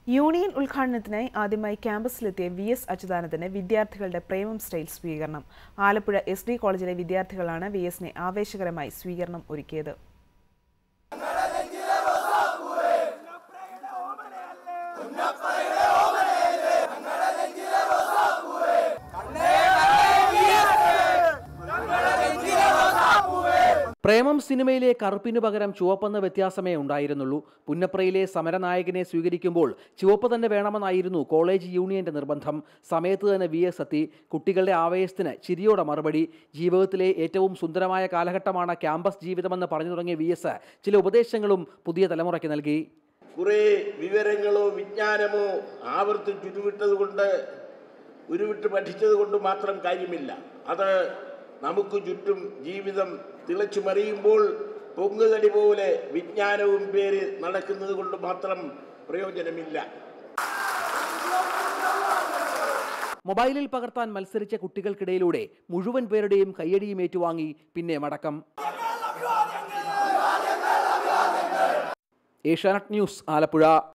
union ഉദ്ഘാടനത്തിനായി ആദ്യമായി ക്യാമ്പസിലെത്തിയ V S അച്യുതാനന്ദന് വിദ്യാർത്ഥികളുടെ പ്രേമം style സ്വീകരണം ആലപ്പുഴ എസ് ഡി കോളേജിലെ വിദ്യാർത്ഥികളാണ് വി എസിനെ ആവേശകരമായി സ്വീകരണം ഒരുക്കിയത് പ്രേമം സിനിമയിലെ കറുപ്പിനു പകരം ചുവപ്പെന്ന വ്യത്യാസമേ ഉണ്ടായിരുന്നുള്ളൂ പുന്നപ്രയിലെ സമരനായകനെ സ്വീകരിക്കുമ്പോൾ ചുവപ്പ് തന്നെ വേണമെന്നായിരുന്നു കോളേജ് യൂണിയന്റെ നിർബന്ധം സമയത്ത് തന്നെ വി എസ് എത്തി കുട്ടികളുടെ ആവേശത്തിന് ചിരിയോടെ മറുപടി ജീവിതത്തിലെ ഏറ്റവും സുന്ദരമായ കാലഘട്ടമാണ് ക്യാമ്പസ് ജീവിതമെന്ന് പറഞ്ഞു തുടങ്ങിയ വി എസ് ചില ഉപദേശങ്ങളും പുതിയ തലമുറയ്ക്ക് നൽകി കുറേ വിവരങ്ങളോ വിജ്ഞാനമോ ആവർത്തിച്ചുരുവിട്ടത് കൊണ്ട് ഉരുവിട്ട് പഠിച്ചത് കൊണ്ട് മാത്രം കാര്യമില്ല അത് നമുക്ക് ചുറ്റും ജീവിതം തിളച്ചു മറിയുമ്പോൾ പൊങ്ങുതടി പോലെ വിജ്ഞാനവും പേര് നടക്കുന്നത് കൊണ്ട് മാത്രം പ്രയോജനമില്ല മൊബൈലിൽ പകർത്താൻ മത്സരിച്ച കുട്ടികൾക്കിടയിലൂടെ മുഴുവൻ പേരുടെയും കയ്യടിയും ഏറ്റുവാങ്ങി പിന്നെ മടക്കം ഏഷ്യാനെറ്റ് ന്യൂസ് ആലപ്പുഴ